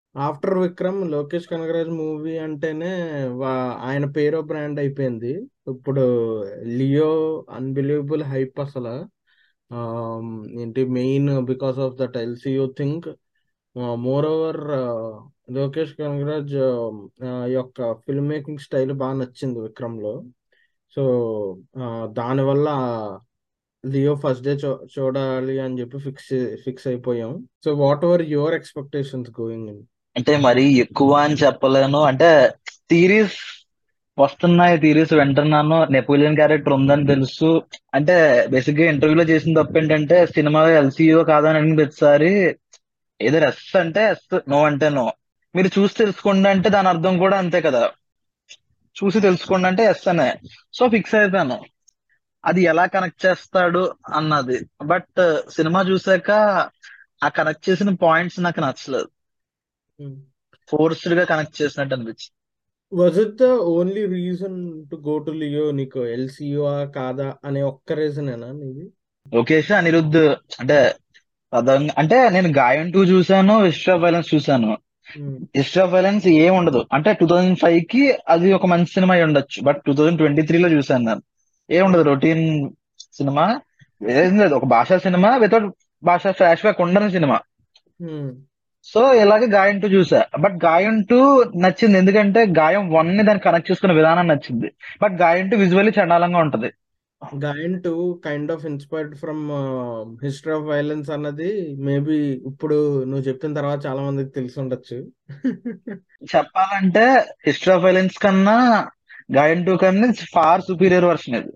After Vikram Lokesh Kanagaraj movie అంటేనే వా ఆయన పేరు బ్రాండ్ అయిపోయింది ఇప్పుడు లియో అన్బిలీవబుల్ హైప్ అసలు ఆమ్, ఏంటి main because of that LCU think more over Lokesh Kanagaraj ఆ, యొక్క ఫిల్మ్ మేకింగ్ స్టైల్ బాగా నచ్చింది విక్రమ్ లో సో దానివల్ల లియో ఫస్ట్ డే చూ చూడాలి అని చెప్పి ఫిక్స్ ఫిక్స్ అయిపోయాం so whatever your expectations going in అంటే మరి ఎక్కువ అని చెప్పలేను అంటే థీరీస్ వస్తున్నాయి థీరీస్ వింటున్నాను నెపోలియన్ క్యారెక్టర్ ఉందని తెలుసు అంటే బేసిక్ గా ఇంటర్వ్యూలో చేసిన తప్పు ఏంటంటే సినిమా ఎల్సీఓ కాదని అడిగిన ప్రతిసారి ఏదో ఎస్ అంటే ఎస్ నో అంటే నో మీరు చూసి తెలుసుకోండి అంటే దాని అర్థం కూడా అంతే కదా చూసి తెలుసుకోండి అంటే ఎస్ అనే సో ఫిక్స్ అయిపోయాను అది ఎలా కనెక్ట్ చేస్తాడు అన్నది బట్ సినిమా చూసాక ఆ కనెక్ట్ చేసిన పాయింట్స్ నాకు నచ్చలేదు ఫోర్స్డ్ గా కనెక్ట్ చేసినట్టు అనిపించింది was it the only reason to go to Leo నీకు ఎల్సియో కాదా అనే ఒక్క రీజనేనా నీది లోకేష్ అనిరుద్ధ్ అంటే ప్రధానంగా అంటే నేను గాయం టూ చూసాను హిస్టరీ ఆఫ్ వైలెన్స్ చూసాను హిస్టరీ ఆఫ్ వైలెన్స్ ఏం ఉండదు అంటే టూ థౌజండ్ ఫైవ్ కి అది ఒక మంచి సినిమా అయి ఉండొచ్చు but two thousand twenty three లో చూసాను నేను ఏం ఉండదు రొటీన్ సినిమా ఏం లేదు ఒక Baasha cinema without Baasha flashback ఉండని సినిమా సో ఇలాగే గాయం టూ చూసా బట్ గాయం టూ నచ్చింది ఎందుకంటే గాయం వన్ ని దాన్ని కనెక్ట్ చేసుకునే విధానం నచ్చింది బట్ గాయం టూ విజువల్లీ చండాలంగా ఉంటది Gaayam two kind of inspired from history of violence అన్నది మేబీ ఇప్పుడు నువ్వు చెప్పిన తర్వాత చాలా మందికి తెలిసి ఉండొచ్చు చెప్పాలంటే హిస్టరీ ఆఫ్ వైలెన్స్ కన్నా గాయం టూ కన్నా ఫార్ సుపీరియర్ వర్షన్ ఇది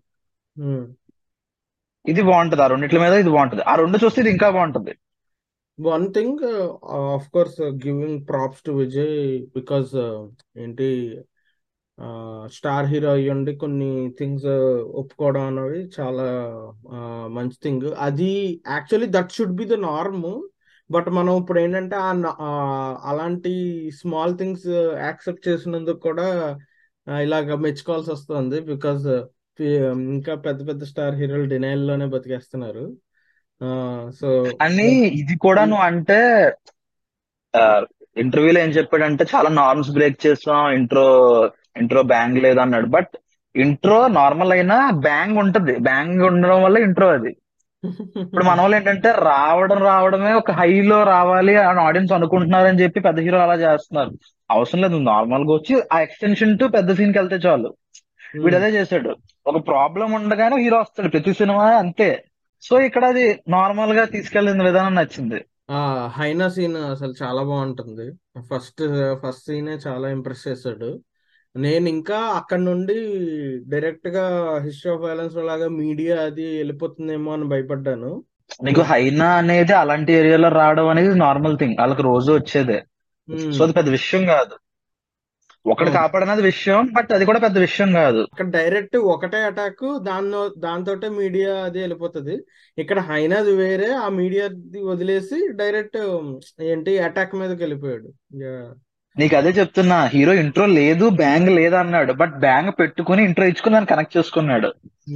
ఇది బాగుంటది ఆ రెండిట్ల మీద ఇది బాగుంటది ఆ రెండు చూస్తే ఇది ఇంకా బాగుంటది one thing of course giving props to Vijay because ఏంటి స్టార్ హీరో అయ్యుండి కొన్ని థింగ్స్ ఒప్పుకోవడం అనేవి చాలా ఆ, మంచి థింగ్ అది actually that should be the norm but మనం ఇప్పుడు ఏంటంటే ఆ న- ఆ, అలాంటి స్మాల్ థింగ్స్ యాక్సెప్ట్ చేసినందుకు కూడా ఆ, ఇలాగ మెచ్చుకోవాల్సి వస్తుంది బికాస్ ఇంకా పెద్ద పెద్ద స్టార్ హీరోలు డినైల్ లోనే బతికేస్తున్నారు సో అని ఇది కూడా నువ్వు అంటే ఇంటర్వ్యూలో ఏం చెప్పాడంటే చాలా నార్మ్స్ బ్రేక్ చేస్తాం ఇంట్రో ఇంట్రో బ్యాంగ్ లేదు అన్నాడు బట్ ఇంట్రో నార్మల్ అయినా బ్యాంగ్ ఉంటది బ్యాంగ్ ఉండడం వల్ల ఇంట్రో అది ఇప్పుడు మన వాళ్ళు ఏంటంటే రావడం రావడమే ఒక హైలో రావాలి అని ఆడియన్స్ అనుకుంటున్నారని చెప్పి పెద్ద హీరో అలా చేస్తున్నారు అవసరం లేదు నార్మల్ గా వచ్చి ఆ ఎక్స్టెన్షన్ టు పెద్ద సీన్ కి వెళ్తే చాలు వీడు అదే చేశాడు ఒక ప్రాబ్లం ఉండగానే హీరో వస్తాడు ప్రతి సినిమా అంతే సో ఇక్కడ అది నార్మల్ గా తీసుకెళ్లిన విధానం నచ్చింది ఆ హైనా సీన్ అసలు చాలా బాగుంటుంది ఫస్ట్ ఫస్ట్ సీనే చాలా ఇంప్రెస్ చేశాడు నేను ఇంకా అక్కడ నుండి డైరెక్ట్ గా హిస్టరీ ఆఫ్ వైలెన్స్ లాగా మీడియా అది వెళ్ళిపోతుందేమో అని భయపడ్డాను నీకు హైనా అనేది అలాంటి ఏరియాలో రావడం అనేది నార్మల్ థింగ్ వాళ్ళకి రోజు వచ్చేదే సో అది పెద్ద విషయం కాదు ఒకటి అవును. కాపాడనది విషయం బట్ అది కూడా పెద్ద విషయం కాదు అక్కడ డైరెక్ట్ ఒకటే అటాక్ దానిలో దాంతోటే మీడియా అది వెళ్ళిపోతుంది ఇక్కడ హైనాది వేరే ఆ మీడియా వదిలేసి డైరెక్ట్ ఏంటి అటాక్ మీదకి వెళ్ళిపోయాడు Yeah. నీకు అదే చెప్తున్నా హీరో ఇంట్రో లేదు బ్యాంగ్ లేదు అన్నాడు బట్ బ్యాంగ్ పెట్టుకుని ఇంట్రో ఇచ్చుకుని దాన్ని కనెక్ట్ చేసుకున్నాడు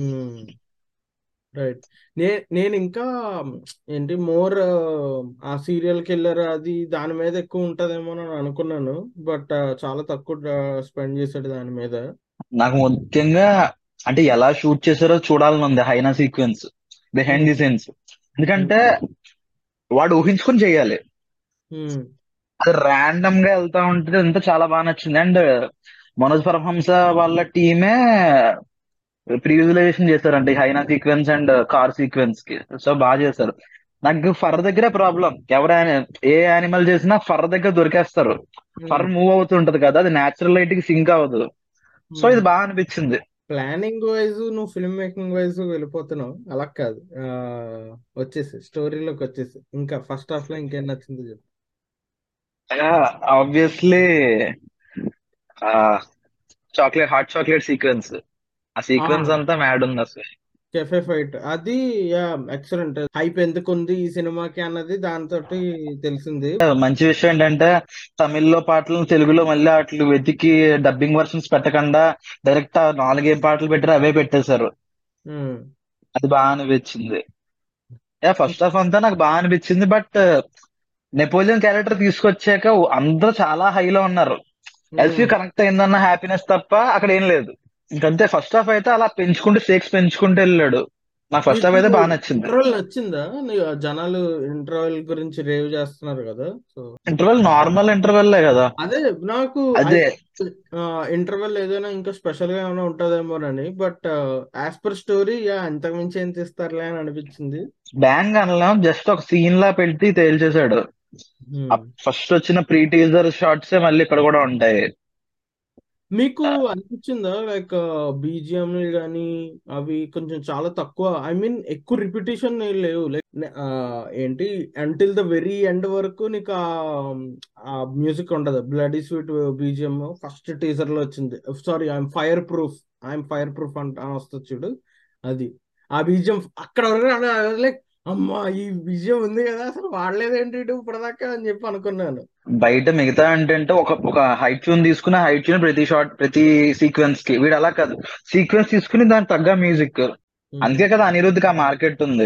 రైట్ నే నేను ఇంకా ఏంటి మోర్ ఆ సీరియల్ కిల్లర్ అది దాని మీద ఎక్కువ ఉంటదేమో అని అనుకున్నాను బట్ చాలా తక్కువ స్పెండ్ చేశాడు దాని మీద నాకు ముఖ్యంగా అంటే ఎలా షూట్ చేశారో చూడాలని ఉంది హైనా సీక్వెన్స్ బిహైండ్ ది సీన్స్ ఎందుకంటే వాడు ఊహించుకుని చేయాలి Hmm. అది ర్యాండమ్ గా వెళ్తా ఉంటే అంతా చాలా బాగా నచ్చింది అండ్ మనోజ్ పరమహంస వాళ్ళ టీమే ప్రీవిజువలైజేషన్ చేశారంట ఈ hyena sequence and car sequence కి సో బాగా చేశారు నాకు ఫర్ దగ్గరే ప్రాబ్లం ఎవరైనా ఏ యానిమల్ చేసినా ఫర్ దగ్గర దొరికేస్తారు ఫర్ మూవ్ అవుతుంటది కదా అది నేచురల్ లైట్ కి సింక్ అవ్వదు సో ఇది బాగా అనిపించింది ప్లానింగ్ వైజ్ నువ్వు ఫిల్మ్ మేకింగ్ వైజ్ వెళ్ళిపోతున్నావు అలా కాదు ఆ, వచ్చేసి స్టోరీలోకి వచ్చేసి ఇంకా ఫస్ట్ హాఫ్ లో ఇంకేం నచ్చిందో చెప్పు obviously chocolate hot chocolate sequence ఆ సీక్వెన్స్ ఆ. అంతా మ్యాడ్ ఉంది అసలు కెఫే ఫైట్ అది యా ఎక్సలెంట్ హైప్ ఎందుకు ఉంది ఈ సినిమాకి అన్నది దాంతో తెలిసింది మంచి విషయం ఏంటంటే తమిళ్లో పాటలను తెలుగులో మళ్ళీ అట్లు వెతికి డబ్బింగ్ వర్షన్స్ పెట్టకుండా డైరెక్ట్ నాలుగేం పాటలు పెట్టారు అవే పెట్టేశారు ఉమ్. అది బాగా అనిపించింది యా ఫస్ట్ హాఫ్ అంతా నాకు బాగా అనిపించింది బట్ నెపోలియన్ క్యారెక్టర్ తీసుకొచ్చాక అందరూ చాలా హైలో ఉన్నారు ఎల్సీ ఉమ్. కనెక్ట్ అయిందన్న హ్యాపీనెస్ తప్ప అక్కడ ఏం లేదు ఇంకంతే ఫస్ట్ హాఫ్ అయితే అలా పెంచుకుంటూ స్టేక్స్ పెంచుకుంటూ వెళ్ళాడు నాకు ఫస్ట్ హాఫ్ నీకు అయితే బాగా నచ్చింది ఇంటర్వెల్ నచ్చిందా నీ- జనాలు ఇంటర్వెల్ గురించి రేవ్ చేస్తున్నారు కదా సో ఇంటర్వెల్ నార్మల్ ఇంటర్వెల్లే కదా అదే నాకు అదే ఇంటర్వెల్ ఏదైనా ఇంకా స్పెషల్ గా ఏమైనా ఉంటుందేమోనని బట్ యాజ్ పర్ స్టోరీ అంతకు మించి ఏం తీస్తారులే అని అనిపించింది బ్యాంగ్ అనలేం జస్ట్ ఒక సీన్ లా పెట్టి తేల్చేశాడు Hmm. ఫస్ట్ వచ్చిన ప్రీ టీజర్ షార్ట్స్ మళ్ళీ ఇక్కడ కూడా ఉంటాయి మీకు అనిపించిందా లైక్ బీజిఎం కానీ అవి కొంచెం చాలా తక్కువ ఐ మీన్ ఎక్కువ రిపిటేషన్ లేవు లైక్ ఏంటి అంటిల్ ద వెరీ ఎండ్ వరకు నీకు ఆ మ్యూజిక్ ఉండదు bloody sweet BGM first teaser లో వచ్చింది sorry I'm fireproof I'm fireproof అంట అని వస్తుంది చూడు అది ఆ బీజిఎం అక్కడ వరకు లైక్ అమ్మా ఈ బీజిఎం ఉంది కదా అసలు వాడలేదేంటి ఇటు ఇప్పటిదాకా అని చెప్పి అనుకున్నాను బయట మిగతా అంటే ఒక ఒక హై ట్యూన్ తీసుకుని హై ట్యూన్ ప్రతి షార్ట్ ప్రతి సీక్వెన్స్ కి వీడు అలా కాదు సీక్వెన్స్ తీసుకుని దానికి తగ్గ మ్యూజిక్ Hmm. అందుకే కదా అనిరుద్ధికి ఆ మార్కెట్ ఉంది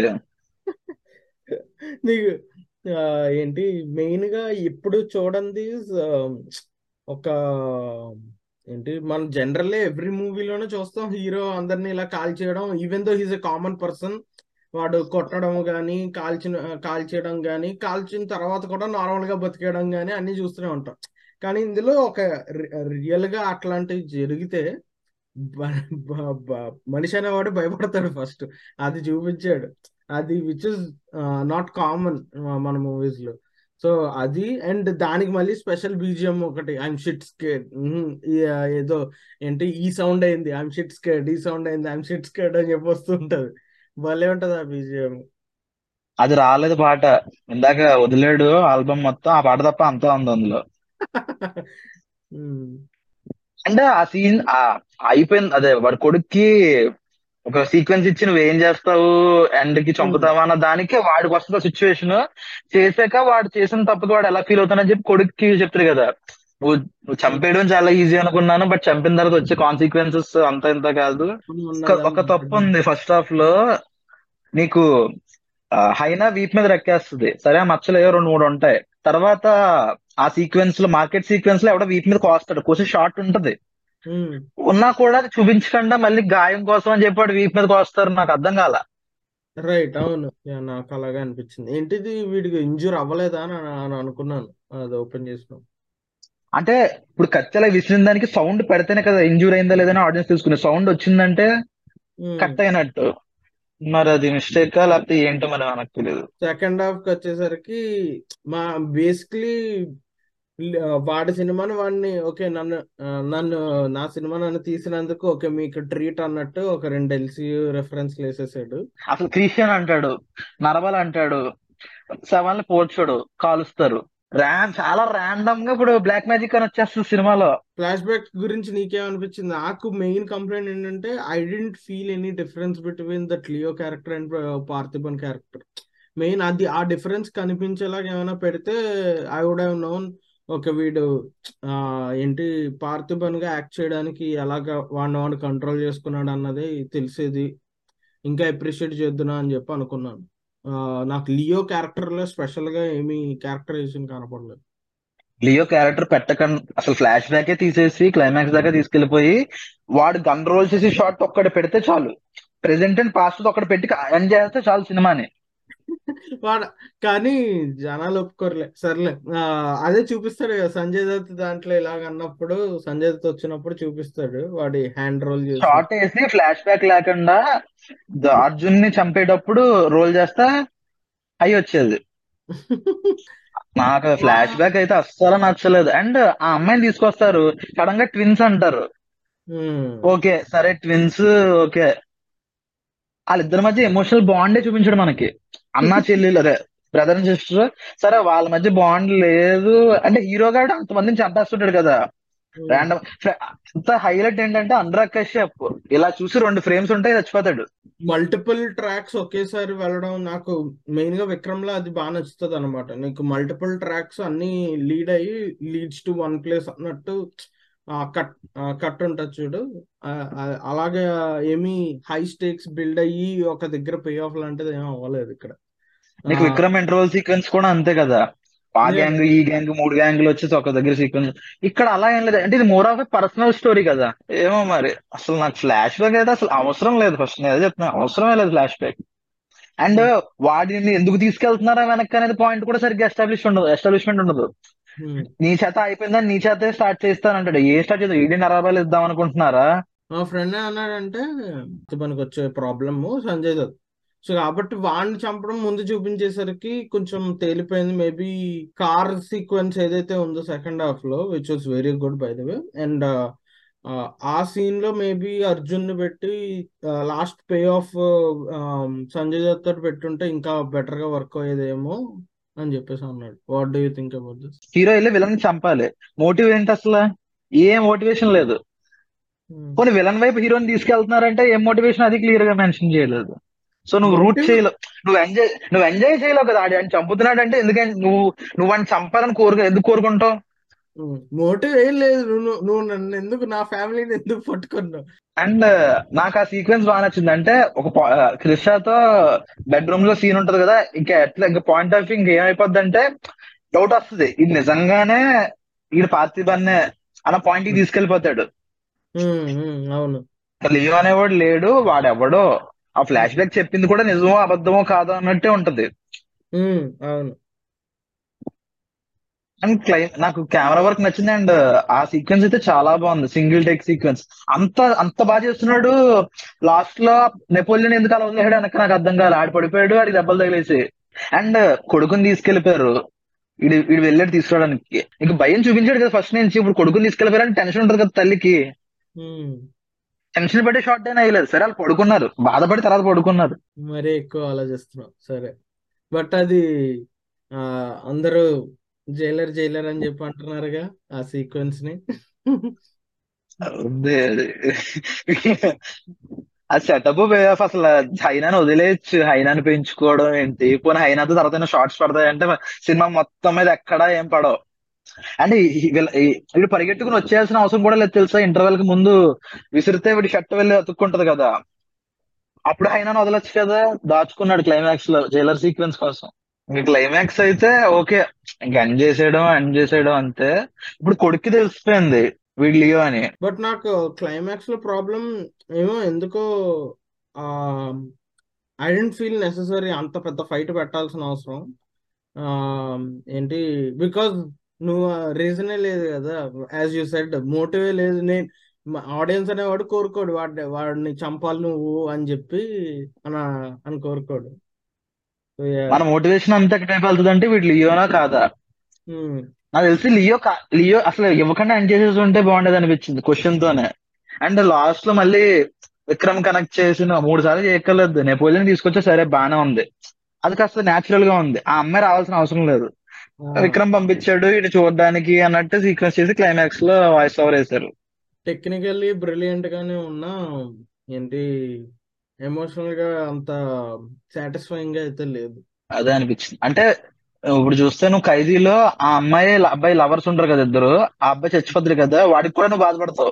నీకు ఆ, ఏంటి మెయిన్ గా ఎప్పుడు చూడండి ఆ, ఒక ఏంటి మనం జనరల్లీ ఎవ్రీ మూవీలోనే చూస్తాం హీరో అందరిని ఇలా కాల్ చేయడం even though he's a common person వాడు కొట్టడం కానీ కాల్చిన కాల్చేయడం కానీ కాల్చిన తర్వాత కూడా నార్మల్ గా బతికేయడం కానీ అన్ని చూస్తూనే ఉంటాం కానీ ఇందులో ఒక రియల్ గా అట్లాంటివి జరిగితే బ- బ- బ- మనిషి అనేవాడు భయపడతాడు ఫస్ట్ అది చూపించాడు అది విచ్ ఇస్ నాట్ కామన్ మన మూవీస్ లో సో అది అండ్ దానికి మళ్ళీ స్పెషల్ బీజిఎం ఒకటి ఐఎమ్ షిట్ స్కేడ్ ఏదో ఏంటి ఈ సౌండ్ అయింది ఐఎమ్ షిట్ స్కేడ్ ఈ సౌండ్ అయింది ఐఎమ్ షిట్ స్కేడ్ అని చెప్పి వస్తుంటది భలే ఉంటది ఆ బీజిఎం అది రాలేదు పాట ఇందాక వదిలేడు ఆల్బమ్ మొత్తం ఆ పాట తప్ప అంతా ఉంది అందులో అంటే ఆ సీన్ ఆ అయిపోయింది అదే వాడి కొడుక్కి ఒక సీక్వెన్స్ ఇచ్చి నువ్వు ఏం చేస్తావు ఎండ్ కి చంపుతావా అన్న దానికి వాడికి వస్తుంది సిచ్యువేషన్ చేశాక వాడు చేసిన తప్పుకి వాడు ఎలా ఫీల్ అవుతానని చెప్పి కొడుక్కి చెప్తారు కదా నువ్వు నువ్వు చంపేయడం చాలా ఈజీ అనుకున్నాను బట్ చంపిన తర్వాత వచ్చే కాన్సిక్వెన్సెస్ అంత ఇంత కాదు ఒక ఒక తప్పు ఉంది ఫస్ట్ హాఫ్ లో నీకు ఆ, హైనా వీప్ మీద రెక్కేస్తుంది సరే ఆ మచ్చలు ఏవో రెండు మూడు ఉంటాయి తర్వాత ఆ సీక్వెన్స్ లో మార్కెట్ సీక్వెన్స్ లో ఎవడో వీప్ మీద కోస్తాడు కోసి షార్ట్ ఉంటది ఉన్నా కూడా అది చూపించకుండా మళ్ళీ గాయం కోసం అని చెప్పి వాడు వీప్ మీద కోస్తారు నాకు అర్థం కాల రైట్ అవును యా, నాకు అలాగే అనిపించింది ఏంటిది వీడికి ఇంజూర్ అవ్వలేదా అని అని అనుకున్నాను అది ఓపెన్ చేసినాం అంటే ఇప్పుడు కత్తెల విసిరిన దానికి సౌండ్ పెడితేనే కదా ఇంజూర్ అయిందా లేదని ఆడియన్స్ తీసుకునే సౌండ్ వచ్చిందంటే కట్ అయినట్టు మరి అది మిస్టేక్ లేకపోతే ఏంటో మరి మనకు తెలియదు సెకండ్ హాఫ్ కి వచ్చేసరికి మా బేసిక్లీ వాడి సినిమాని వాడిని ఓకే నన్ను ఆ, నన్ను నా సినిమా నన్ను తీసినందుకు ఓకే మీకు ట్రీట్ అన్నట్టు ఒక రెండు ఎల్సీయూ రెఫరెన్స్ వేసేసాడు అసలు క్రిస్టియన్ అంటాడు నరబల్ అంటాడు శవాల్ని పోడ్చాడు కాలుస్తారు ర్యాన్ చాలా ర్యాండమ్ గా ఇప్పుడు బ్లాక్ మ్యాజిక్ అని వచ్చేస్తుంది సినిమాలో ఫ్లాష్ బ్యాక్ గురించి నీకేమనిపించింది నాకు మెయిన్ కంప్లైంట్ ఏంటంటే I didn't feel any difference between that Leo character and Parthiban character main అది ఆ డిఫరెన్స్ కనిపించేలాగా ఏమైనా పెడితే ఐ వుడ్ హ్యావ్ నోన్ ఒక వీడు ఆ, ఏంటి పార్థిబన్ గా యాక్ట్ చేయడానికి ఎలాగ వాడిని వాడిని కంట్రోల్ చేసుకున్నాడు అన్నది తెలిసేది ఇంకా అప్రిషియేట్ చేద్దునా అని చెప్పి అనుకున్నాను ఆ, నాకు లియో క్యారెక్టర్ లో స్పెషల్ గా ఏమీ క్యారెక్టరైజేషన్ కనపడలేదు లియో క్యారెక్టర్ పెట్టకుండా అసలు ఫ్లాష్ బ్యాకే తీసేసి క్లైమాక్స్ దాకా తీసుకెళ్లిపోయి వాడు గన్ రోల్ చేసి షాట్ ఒక్కటి పెడితే చాలు ప్రెసెంట్ అండ్ పాస్ట్ ఒక్కటి పెట్టి ఎండ్ చేస్తే చాలు సినిమాని వాడు కానీ జనాలు ఒప్పుకోరులే సర్లే ఆ, అదే చూపిస్తాడు కదా సంజయ్ దత్ దాంట్లో ఇలాగ అన్నప్పుడు సంజయ్ దత్ వచ్చినప్పుడు చూపిస్తాడు వాడి హ్యాండ్ రోల్ చేసి షార్ట్ వేసి ఫ్లాష్ బ్యాక్ లేకుండా ద- అర్జున్ ని చంపేటప్పుడు రోల్ చేస్తే అయి వచ్చేది నాకు ఫ్లాష్ బ్యాక్ అయితే అస్సలు నచ్చలేదు అండ్ ఆ అమ్మాయిని తీసుకొస్తారు సడన్ గా ట్విన్స్ అంటారు ఉమ్, ఓకే సరే ట్విన్స్ ఓకే వాళ్ళిద్దరి మధ్య ఎమోషనల్ బాండే చూపించాడు మనకి అన్నా చెల్లెలు అదే బ్రదర్ అండ్ సిస్టర్ సరే వాళ్ళ మధ్య బాండ్ లేదు అంటే హీరో గాడు అంతమందిని చంపేస్తుంటాడు కదా ఉమ్. ర్యాండమ్ అంత హైలైట్ ఏంటంటే అనురాగ్ కశ్యప్ ఇలా చూసి రెండు ఫ్రేమ్స్ ఉంటాయి చచ్చిపోతాడు మల్టిపుల్ ట్రాక్స్ ఒకేసారి వెళ్ళడం నాకు మెయిన్ గా విక్రమ్ లో అది బాగా నచ్చుతుంది అనమాట నీకు మల్టిపుల్ ట్రాక్స్ అన్ని లీడ్ అయ్యి లీడ్స్ టు వన్ ప్లేస్ అన్నట్టు ఆ కట్ కట్ ఉంటుంది చూడు ఆ, ఆ, అలాగే ఏమీ హై స్టేక్స్ బిల్డ్ అయ్యి ఒక దగ్గర పే ఆఫ్ లాంటిది ఏం అవ్వలేదు ఇక్కడ నీకు ఆ, విక్రమ్ ఇంటర్వల్ సీక్వెన్స్ కూడా అంతే కదా ఆ Yeah. గ్యాంగ్ ఈ గ్యాంగ్ మూడు గ్యాంగ్లు వచ్చేసి ఒక దగ్గర సీక్వెన్స్ ఇక్కడ అలా ఏం లేదు అంటే ఇది మోర్ ఆఫ్ పర్సనల్ స్టోరీ కదా ఏమో మరి అసలు నాకు ఫ్లాష్ బ్యాక్ అయితే అసలు అవసరం లేదు ఫస్ట్ నేను అదే చెప్తున్నా అవసరమే లేదు ఫ్లాష్ బ్యాక్ అండ్ వాడిని ఎందుకు తీసుకెళ్తున్నారా వెనక్కి అనేది పాయింట్ కూడా సరిగ్గా ఎస్టాబ్లిష్ ఉండదు ఎస్టాబ్లిష్మెంట్ ఉండదు Hmm. నీ చేత అయిపోయిందని నీ చేతే స్టార్ట్ చేస్తానంటాడు ఏ స్టార్ట్ చేద్దాం ఈడీ నరాబాలు ఇద్దాం అనుకుంటున్నారా మా ఫ్రెండ్ అన్నాడంటే మనకు వచ్చే ప్రాబ్లము సంజయ్ దత్ సో కాబట్టి వాడిని చంపడం ముందు చూపించేసరికి కొంచెం తేలిపోయింది మేబీ కార్ సీక్వెన్స్ ఏదైతే ఉందో సెకండ్ హాఫ్ లో which was very good by the way and ఆ సీన్ లో మేబీ అర్జున్ ని పెట్టి last payoff Sanjay Dutt తోటి పెట్టుంటే ఇంకా బెటర్ గా వర్క్ అయ్యేదేమో అని చెప్పేసి అన్నాడు what do you think about this hero వెళ్ళి విలన్ చంపాలి మోటివ్ ఏంటి అసలు ఏ మోటివేషన్ లేదు పోనీ విలన్ వైపు హీరోని తీసుకెళ్తున్నారంటే ఏం మోటివేషన్ అది క్లియర్ గా మెన్షన్ చేయలేదు సో నువ్వు రూట్ Motive- చేయలేవు నువ్వు ఎంజాయ్ నువ్వు ఎంజాయ్ చేయలేవు కదా ఆడి ఆయన చంపుతున్నాడు అంటే ఎందుకంటే నువ్వు నువ్వు వాడిని చంపాలని కోరుకు ఎందుకు కోరుకుంటావు మోటివ్ ఏం లేదు నువ్వు నువ్వు నన్ను ఎందుకు నా ఫ్యామిలీని ఎందుకు పట్టుకున్నావు అండ్ నాకు ఆ సీక్వెన్స్ బాగా నచ్చింది అంటే ఒక క్రిషాతో బెడ్రూమ్ లో సీన్ ఉంటది కదా ఇంకా ఎట్లా ఇంకా పాయింట్ ఆఫ్ వ్యూ ఇంకా ఏమైపోద్ది అంటే డౌట్ వస్తుంది ఇది నిజంగానే ఈడు పార్థిబన్నే అన్న పాయింట్ కి తీసుకెళ్లిపోతాడు ఉమ్, ఉమ్, అవును లియో అనేవాడు లేడు వాడెవడో ఆ ఫ్లాష్ బ్యాక్ చెప్పింది కూడా నిజమో అబద్ధమో కాదో అన్నట్టే ఉంటది ఉమ్, అవును అండ్ క్లై నాకు కెమెరా వర్క్ నచ్చింది అండ్ ఆ సీక్వెన్స్ అయితే చాలా బాగుంది సింగిల్ టేక్ సీక్వెన్స్ అంత అంత బాగా చేస్తున్నాడు లాస్ట్ లో నెపోలియన్ ఎందుకు అలా వదిలేడు అనక నాకు అర్థం కాదు ఆడి పడిపోయాడు ఆడికి దెబ్బలు తగిలేసి అండ్ కొడుకుని తీసుకెళ్లిపోయారు వీడు వీడు వెళ్ళాడు తీసుకోవడానికి ఇంక భయం చూపించాడు కదా ఫస్ట్ నుంచి ఇప్పుడు కొడుకుని తీసుకెళ్లిపోయారని టెన్షన్ ఉంటది కదా తల్లికి ఉమ్, టెన్షన్ పట్టి షార్ట్ అయినా అయ్యలేదు సరే వాళ్ళు పడుకున్నారు బాధపడి తర్వాత పడుకున్నారు మరీ ఎక్కువ ఆలోచిస్తున్నావు సరే బట్ అది ఆ అందరూ జైలర్ జైలర్ అని చెప్పి అంటున్నారుగా ఆ సీక్వెన్స్ ని అదే అదే. ఆ సెటప్ వే ఆఫ్ అసలు హైనాని వదిలేయచ్చు హైనాని పెంచుకోవడం ఏంటి పోనీ హైనాతో తర్వాత షార్ట్స్ పడతాయంటే సినిమా మొత్తం మీద ఎక్కడా ఏం పడవు అంటే ఈ- వీళ్ళ- ఈ- వీడు పరిగెట్టుకుని వచ్చేయాల్సిన అవసరం కూడా లేదు తెలుసా ఇంటర్వెల్ కి ముందు విసిరితే వీడి షర్ట్ వెళ్ళి అతుక్కుంటది కదా అప్పుడు హైనాని వదలొచ్చు కదా దాచుకున్నాడు క్లైమాక్స్ లో జైలర్ సీక్వెన్స్ కోసం ఇంక క్లైమాక్స్ అయితే ఓకే ఇంక ఎండ్ చేసేయడం ఎండ్ చేసేయడం అంతే ఇప్పుడు కొడుక్కి తెలిసిపోయింది వీడు లియో అని బట్ నాకు క్లైమాక్స్ లో ప్రాబ్లం ఏమో ఎందుకో ఆ ఐ డెంట్ ఫీల్ నెససరీ అంత పెద్ద ఫైట్ పెట్టాల్సిన అవసరం ఆ ఏంటి బికాజ్ నువ్వు రీజనే లేదు కదా యాజ్ యూ సెడ్ మోటివే లేదు నేను ఆడియన్స్ అనేవాడు కోరుకోడు వాడి వాడిని చంపాలి నువ్వు అని చెప్పి అన అని కోరుకోడు So, yeah. మన మోటివేషన్ అంతా ఎక్కడికి వెళ్తుంది అంటే వీడు లియోనా కాదా Hmm. నాకు తెలిసి లియో కా- లియో అసలు ఇవ్వకుండా ఎండ్ చేసేసి ఉంటే బాగుండేది అనిపించింది క్వశ్చన్ తోనే అండ్ లాస్ట్ లో మళ్ళీ విక్రమ్ కనెక్ట్ చేసిన మూడు సార్లు చేయక్కర్లేదు నెపోలియన్ తీసుకొచ్చా సరే బానే ఉంది అది కాస్త న్యాచురల్ గా ఉంది ఆ అమ్మాయి రావాల్సిన అవసరం లేదు ఆ, విక్రమ్ పంపించాడు ఇటు చూడడానికి అన్నట్టు సీక్వెన్స్ చేసి క్లైమాక్స్ లో వాయిస్ ఓవర్ వేశారు టెక్నికల్లీ బ్రిలియంట్ గానే ఉన్నా ఏంటి ఎమోషనల్ గా అంత సాటిస్ఫైయింగ్ గా అయితే లేదు అదే అనిపించింది అంటే ఇప్పుడు చూస్తే నువ్వు ఖైదీలో ఆ అమ్మాయి అబ్బాయి లవర్స్ ఉంటారు కదా ఇద్దరు ఆ అబ్బాయి చచ్చిపోతారు కదా వాడికి కూడా నువ్వు బాధపడతావు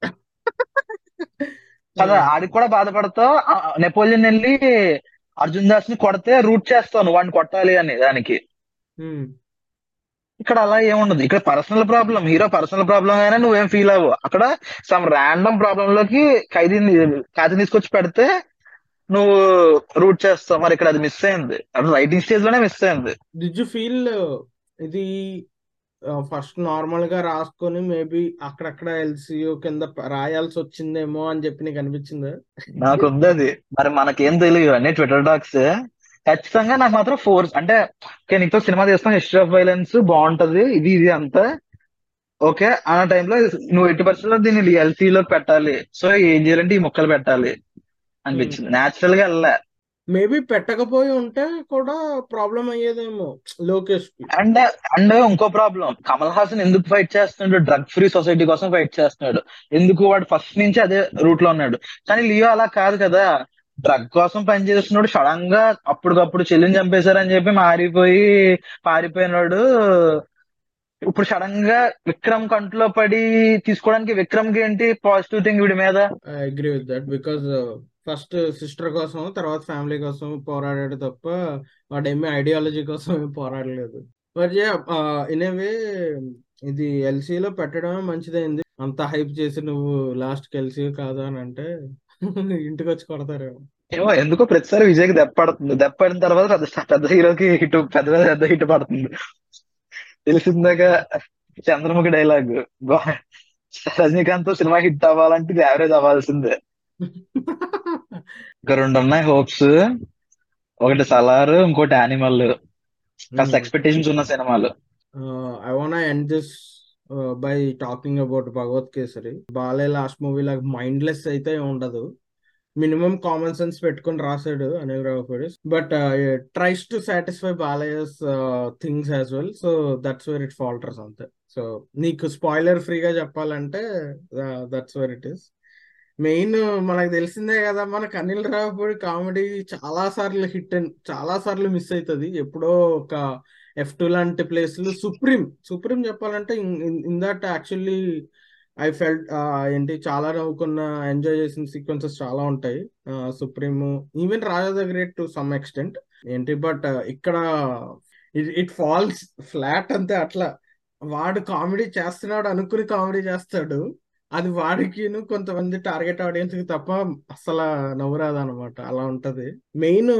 కదా ఆడికి కూడా బాధపడతావు ఆ నెపోలియన్ వెళ్ళి అర్జున్ దాస్ ని కొడితే రూట్ చేస్తావు నువ్వు వాడిని కొట్టాలి అని దానికి Hmm. ఇక్కడ అలా ఏముండదు ఇక్కడ personal problem hero personal problem అయినా నువ్వేం ఫీల్ అవ్వవు అక్కడ సమ్ ర్యాండమ్ ప్రాబ్లం లోకి ఖైదీని ఖైదీని తీసుకొచ్చి పెడితే నువ్వు రూట్ చేస్తావు మరి ఇక్కడ అది మిస్ అయింది అది రైటింగ్ స్టేజ్ లోనే మిస్ అయింది డిడ్ యు ఫీల్ ఇది ఫస్ట్ నార్మల్ గా రాసుకొని మేబీ అక్కడక్కడ ఎల్సియో కింద ప- రాయాల్సి వచ్చిందేమో అని చెప్పి నీకు అనిపించిందా నాకు ఉంది అది మరి మనకేం తెలియదు అన్ని ట్విట్టర్ టాక్స్ ఖచ్చితంగా నాకు మాత్రం ఫోర్స్ అంటే ఓకే నీతో సినిమా చేస్తాం హిస్టరీ ఆఫ్ వైలెన్స్ బాగుంటది ఇది ఇది అంతా ఓకే అన్న టైంలో నువ్వు ఎట్టి పరిస్థితుల్లో దీన్ని ఎల్సీ లోకి పెట్టాలి సో ఏం చేయాలంటే ఈ మొక్కలు పెట్టాలి అనిపించింది నేచురల్ గా వెళ్ళా మేబీ పెట్టకపోయి ఉంటే కూడా ప్రాబ్లం అయ్యేదేమో లోకేష్ కి అండ్ అండ్ ఇంకో ప్రాబ్లం కమల్ హాసన్ ఎందుకు ఫైట్ చేస్తున్నాడు డ్రగ్ ఫ్రీ సొసైటీ కోసం ఫైట్ చేస్తున్నాడు ఎందుకు వాడు ఫస్ట్ నుంచి అదే రూట్ లో ఉన్నాడు కానీ లియో అలా కాదు కదా డ్రగ్ కోసం పనిచేస్తున్నాడు సడన్ గా అప్పటికప్పుడు చెల్లిని చంపేశారని చెప్పి మారిపోయి పారిపోయినాడు ఇప్పుడు సడన్ గా విక్రమ్ కంట్లో పడి తీసుకోవడానికి విక్రమ్ కి ఏంటి పాజిటివ్ థింగ్ వీడి మీద I agree with that because first sister కోసం తర్వాత ఫ్యామిలీ కోసం పోరాడాడు తప్ప వాడేమీ ఐడియాలజీ కోసం ఏం పోరాడలేదు బట్ ఇన్ ఏ వే ఇది ఎల్సీలో పెట్టడమే మంచిదైంది అంత హైప్ చేసి నువ్వు లాస్ట్ కి ఎల్సీ కాదు అని అంటే ఇంటికి వచ్చి కొడతారేమో ఏమో ఎందుకో ప్రతిసారి విజయ్కి దెబ్బ పడుతుంది దెబ్బ పడిన తర్వాత పెద్ద పెద్ద హీరోకి హిట్ పెద్ద పెద్ద హిట్ పడుతుంది తెలిసిందాక Chandramukhi dialogue Rajinikanth cinema hit అవ్వాలంటే ఇది యావరేజ్ అవ్వాల్సిందే ఇంకా రెండు ఉన్నాయి హోప్స్ ఒకటి సలార్ ఇంకోటి యానిమల్ కాస్త ఎక్స్పెక్టేషన్స్ ఉన్న సినిమాలు I want end this by talking about Bhagavanth Kesari Balayya last movie లాగా మైండ్లెస్ అయితే ఉండదు మినిమం కామన్ సెన్స్ పెట్టుకొని రాశాడు Anil Ravipudi but tries to satisfy Balayya's things as well so that's where it falters అంతే సో నీకు స్పాయిలర్ ఫ్రీగా చెప్పాలంటే that's where it is main మనకు తెలిసిందే కదా మనకు అనిల్ రావుపూడి కామెడీ చాలా సార్లు హిట్ చాలా సార్లు మిస్ అవుతుంది ఎప్పుడో ఒక ఎఫ్ టూ లాంటి ప్లేస్లు సుప్రీం సుప్రీం చెప్పాలంటే in that actually I felt ఏంటి చాలా నవ్వుకున్న ఎంజాయ్ చేసిన సీక్వెన్సెస్ చాలా ఉంటాయి Supreme even Raja the Great to some extent ఏంటి బట్ ఇక్కడ ఇట్ ఫాల్స్ ఫ్లాట్ అంతే అట్లా వాడు కామెడీ చేస్తున్నాడు అనుకుని కామెడీ చేస్తాడు అది వాడికి కొంతమంది టార్గెట్ ఆడియన్స్ కి తప్ప అసలు నవ్వురాదు అనమాట అలా ఉంటది మెయిన్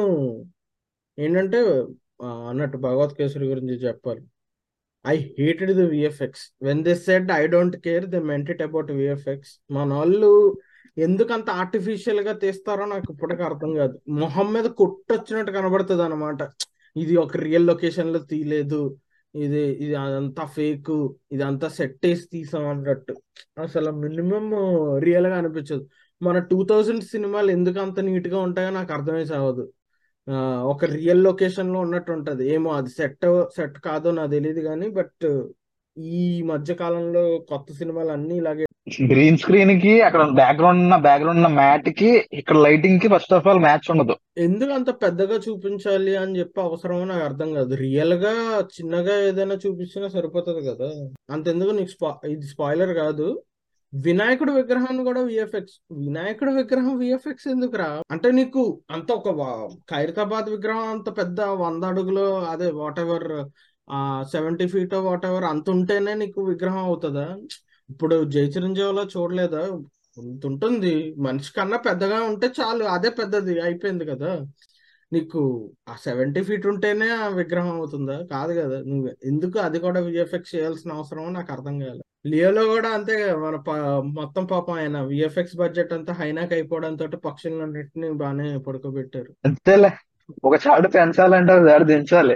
ఏంటంటే అన్నట్టు భగవత్ కేసరి గురించి చెప్పాలి I hated the VFX when they said I don't care they meant it about VFX మన వాళ్ళు ఎందుకు అంత ఆర్టిఫిషియల్ గా తీస్తారో నాకు ఇప్పటికీ అర్థం కాదు మొహం మీద కొట్టొచ్చినట్టు కనబడుతుంది అనమాట ఇది ఒక రియల్ లొకేషన్ లో తీయలేదు ఇది ఇది అదంతా ఫేక్ ఇదంతా సెట్ వేసి తీసాం అన్నట్టు అసలు మినిమం రియల్ గా అనిపించదు మన టూ థౌజండ్ సినిమాలు ఎందుకు అంత నీట్ గా ఉంటాయో నాకు అర్థమే సావదు ఒక రియల్ లొకేషన్ లో ఉన్నట్టు ఉంటది ఏమో అది సెట్ సెట్ కాదో నాకు తెలియదు కానీ బట్ ఈ మధ్య కాలంలో కొత్త సినిమాలు అన్ని ఇలాగే గ్రీన్ స్క్రీన్ కి అక్కడ బ్యాక్గ్రౌండ్ ఉన్న బ్యాక్గ్రౌండ్ ఉన్న మ్యాట్ కి ఇక్కడ లైటింగ్ కి ఫస్ట్ ఆఫ్ ఆల్ మ్యాచ్ ఉండదు ఎందుకు అంత పెద్దగా చూపించాలి అని చెప్పి అవసరమో నాకు అర్థం కాదు రియల్ గా చిన్నగా ఏదైనా చూపించినా సరిపోతుంది కదా అంతెందుకు నీకు స్పా ఇది స్పాయిలర్ కాదు వినాయకుడు విగ్రహాన్ని కూడా విఎఫ్ఎక్స్ వినాయకుడు విగ్రహం విఎఫ్ఎక్స్ ఎందుకురా అంటే నీకు అంత ఒక ఖైరతాబాద్ విగ్రహం అంత పెద్ద వంద అడుగులో అదే వాట్ ఎవర్ ఆ సెవెంటీ ఫీట్ వాట్ ఎవర్ అంత ఉంటేనే నీకు విగ్రహం అవుతుందా ఇప్పుడు జై చిరంజీవిలో చూడలేదా ఉంటుంది మనిషి కన్నా పెద్దగా ఉంటే చాలు అదే పెద్దది అయిపోయింది కదా నీకు ఆ సెవెంటీ ఫీట్ ఉంటేనే ఆ విగ్రహం అవుతుందా కాదు కదా నువ్వు ఎందుకు అది కూడా విఎఫ్ఎక్స్ చేయాల్సిన అవసరం నాకు అర్థం కాలేదు లియోలో కూడా అంతే మన మొత్తం పాపం ఆయన విఎఫ్ఎక్స్ బడ్జెట్ అంతా హైనాక్ అయిపోవడంతో పక్షులన్నింటినీ బాగానే పడుకోబెట్టారు అంతేలే ఒక చాడు పెంచాలంటే ఒక చాడు దించాలి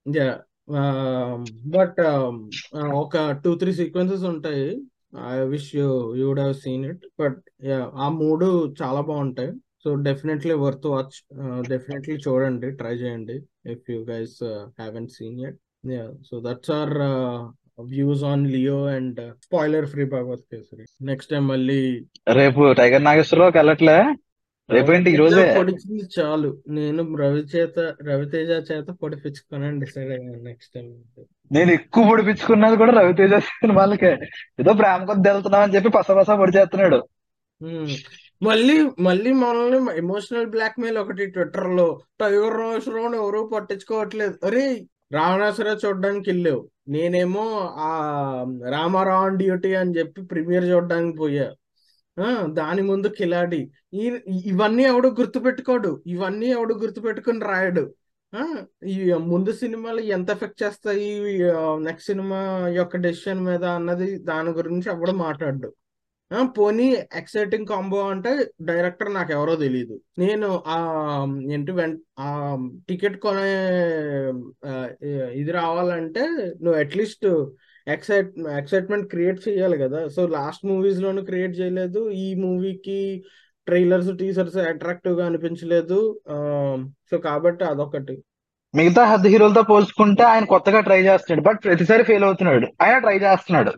బట్ ఒక టూ త్రీ సీక్వెన్సెస్ ఉంటాయి I wish you you would have seen it but ఆ మూడు చాలా బాగుంటాయి so definitely worth watch definitely చూడండి ట్రై చేయండి if you guys haven't seen yet yeah so that's our views on Leo and spoiler free Bhagavanth Kesari next time మళ్ళీ రేపు tiger నాగేశ్వరరావుకి వెళ్ళట్లే రేపేంటి ఈ రోజే పొడిచింది చాలు నేను రవి చేత రవితేజ చేత పొడిపించుకోనని డిసైడ్ అయ్యాను నెక్స్ట్ టైం నేను ఎక్కువ పొడిపించుకున్నది కూడా రవితేజ సినిమాలకే ఏదో ప్రేమ కొద్ది వెళ్తున్నాం అని చెప్పి పస పస పొడి చేస్తున్నాడు మళ్ళీ మళ్ళీ మనల్ని ఎమోషనల్ బ్లాక్ మెయిల్ ఒకటి ట్విట్టర్ లో టైగర్ రామేశ్వరరావు ఎవరు పట్టించుకోవట్లేదు అరే రావణాసురావు చూడడానికి వెళ్ళావు నేనేమో ఆ రామారావు డ్యూటీ అని చెప్పి ప్రీమియర్ చూడడానికి పోయా దాని ముందు కిలాడి ఈ ఇవన్నీ ఎవడు గుర్తుపెట్టుకోడు ఇవన్నీ ఎవడు గుర్తుపెట్టుకుని రాయడు ఈ ముందు సినిమాలు ఎంత ఎఫెక్ట్ చేస్తాయి నెక్స్ట్ సినిమా యొక్క డెసిషన్ మీద అన్నది దాని గురించి ఎవడు మాట్లాడు పోనీ ఎక్సైటింగ్ కాంబో అంటే డైరెక్టర్ నాకు ఎవరో తెలియదు నేను ఆ ఏంటి వెంట ఆ టికెట్ కొనే ఇది రావాలంటే నువ్వు అట్లీస్ట్ ఎక్సైట్ ఎక్సైట్మెంట్ క్రియేట్ చేయాలి కదా సో లాస్ట్ మూవీస్ లోను క్రియేట్ చేయలేదు ఈ మూవీకి ట్రైలర్స్ టీజర్స్ అట్రాక్టివ్ గా అనిపించలేదు సో కాబట్టి అదొకటి మిగతా హద్దు హీరోలతో పోల్చుకుంటే ఆయన కొత్తగా ట్రై చేస్తున్నాడు బట్ ప్రతిసారి ఫెయిల్ అవుతున్నాడు ఆయన ట్రై చేస్తున్నాడు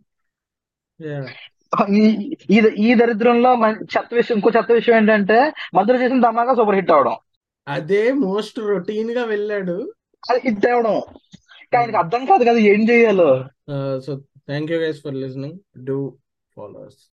ఈ ఈ దరిద్రంలో చెత్త విషయం ఇంకో చెత్త విషయం ఏంటంటే మధ్యలో చేసిన ధమాగా సూపర్ హిట్ అవడం అదే మోస్ట్ రొటీన్ గా వెళ్ళాడు అది హిట్ అవడం ఆయనకి అర్థం కాదు కదా ఏం చేయాలో so thank you guys for listening do followers